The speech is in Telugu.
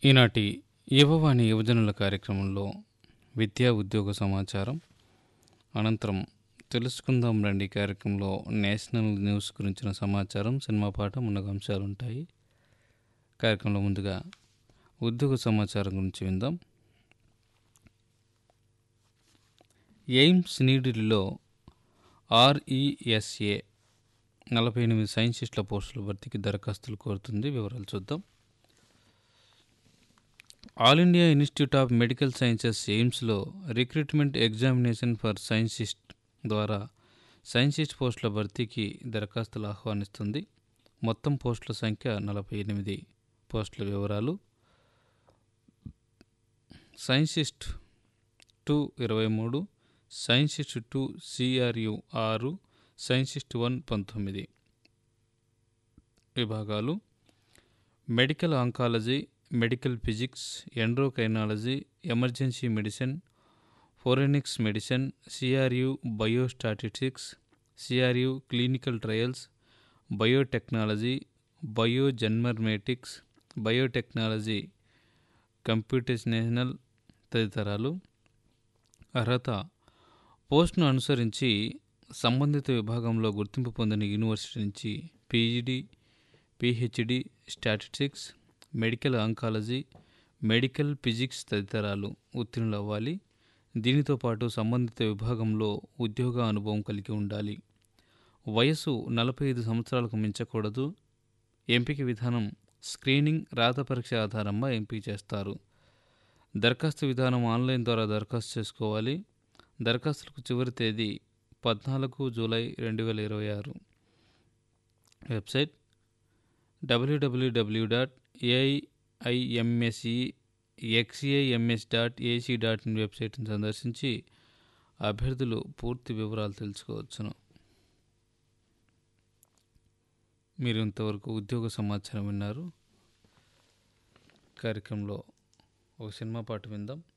ఈనాటి యువవాణి యువజనుల కార్యక్రమంలో విద్యా ఉద్యోగ సమాచారం అనంతరం తెలుసుకుందాం రండి కార్యక్రమంలో నేషనల్ న్యూస్ గురించిన సమాచారం సినిమా పాట మున్నగ అంశాలు ఉంటాయి కార్యక్రమంలో ముందుగా ఉద్యోగ సమాచారం గురించి విందాం ఎయిమ్స్ నీడిలో ఆర్ఈఎస్ఏ నలభై ఎనిమిది సైన్సిస్టుల పోస్టుల భర్తీకి దరఖాస్తులు కోరుతుంది వివరాలు చూద్దాం All India Institute of Medical Sciences ఎయిమ్స్లో రిక్రూట్మెంట్ ఎగ్జామినేషన్ ఫర్ సైన్సిస్ట్ ద్వారా సైన్సిస్ట్ పోస్టుల భర్తీకి దరఖాస్తులు ఆహ్వానిస్తుంది మొత్తం పోస్టుల సంఖ్య నలభై ఎనిమిది పోస్టుల వివరాలు సైన్సిస్ట్ టూ ఇరవై మూడు సైన్సిస్ట్ టూ సిఆర్యు ఆరు సైన్సిస్ట్ వన్ పంతొమ్మిది విభాగాలు medical oncology medical physics endocrinology emergency medicine forensic medicine CRU biostatistics CRU clinical trials biotechnology bioinformatics biotechnology computational తదితరాలు అర్హత పోస్ట్ను అనుసరించి సంబంధిత విభాగంలో గుర్తింపు పొందిన యూనివర్సిటీ నుంచి PGD PhD statistics medical oncology medical physics తదితరాలు ఉత్తీర్ణులు అవ్వాలి దీనితో పాటు సంబంధిత విభాగంలో ఉద్యోగ అనుభవం కలిగి ఉండాలి వయసు నలభై ఐదు సంవత్సరాలకు మించకూడదు ఎంపిక విధానం స్క్రీనింగ్ రాత పరీక్ష ఆధారంగా ఎంపిక చేస్తారు దరఖాస్తు విధానం ఆన్లైన్ ద్వారా దరఖాస్తు చేసుకోవాలి దరఖాస్తులకు చివరి తేదీ పద్నాలుగు జూలై రెండు వేల ఇరవై ఆరు వెబ్సైట్ డబ్ల్యూడబ్ల్యూడబ్ల్యూ dot aiimsexams dot ac dot in వెబ్సైట్ని సందర్శించి అభ్యర్థులు పూర్తి వివరాలు తెలుసుకోవచ్చును మీరు ఇంతవరకు ఉద్యోగ సమాచారం విన్నారు కార్యక్రమంలో ఒక సినిమా పాట విందాం